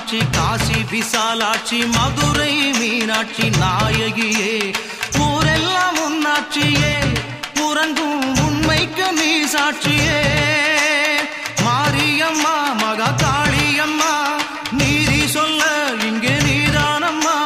காமாட்சி காசி விசாலாட்சி மதுரை மீனாட்சி நாயகியே ஊரெல்லாம் உன்னாட்சியே உறங்கும் உண்மைக்கு நீ சாட்சியே மாரியம்மா மகா காளியம்மா நீதி சொல்ல இங்கே நீதானம்மா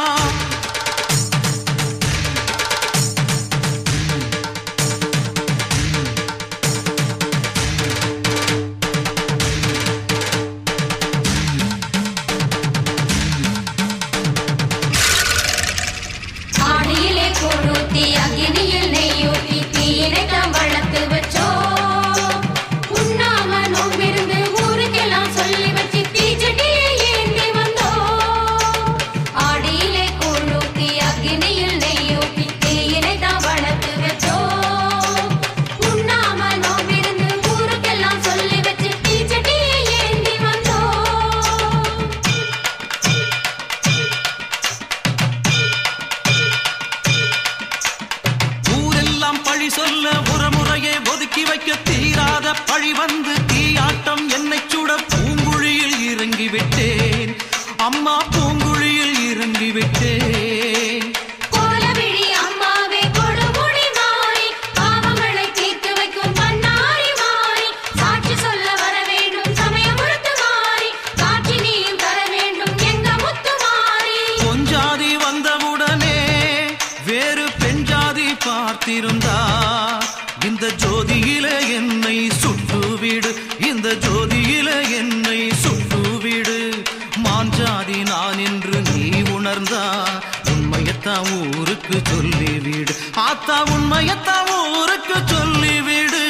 ஆடியிலே கூழூத்தி அக்கினியில் நெய்யூட்டி தீயினைத்தான் வளர்த்து வச்சோம் உண்ணாம நோம்பிருந்து ஊருக்கெல்லாம் சொல்லி வச்சு தீச்சட்டியை ஏந்தி வந்தோம் ஆடியிலே கூழூத்தி அக்கினியில் நெய்யூட்டி தீயினைத்தான் வளர்த்து வச்சோம் உண்ணாம நோம்பிருந்து ஊருக்கெல்லாம் சொல்லி வச்சு தீச்சட்டியை ஏந்தி வந்தோம் ஊரெல்லாம் பழி சொல்ல உறமுறையே ஒதுக்கி வைக்க தீராத பழி வந்து தீயாட்டம் என்னை சுட பூங்குழியில் இறங்கி விட்டேன் அம்மா பூங்குழியில் இறங்கி விட்டேன் கோலவிழி அம்மாவே கொடுமுடி மாறி பாவங்களை தீர்த்து வைக்கும் பன்னாரி மாறி சாட்சி சொல்ல வர வேண்டும் சமயமுறுத்து மாறி காட்சி நீயும் தர வேண்டும் எங்க முத்து மாறி பொஞ்சாதி வந்தவுடனே வேறு பெண் ஜாதி பார்த்திருந்தா இந்த ஜோதியில என்னை சுட்டுவிடு இந்த ஜோதியில என்னை சுட்டுவிடு மாஞ்சாதி நான் என்று நீ உணர்ந்தா உண்மையத்தான் ஊருக்கு சொல்லிவிடு ஆத்தா உண்மையத்தான் ஊருக்கு சொல்லிவிடு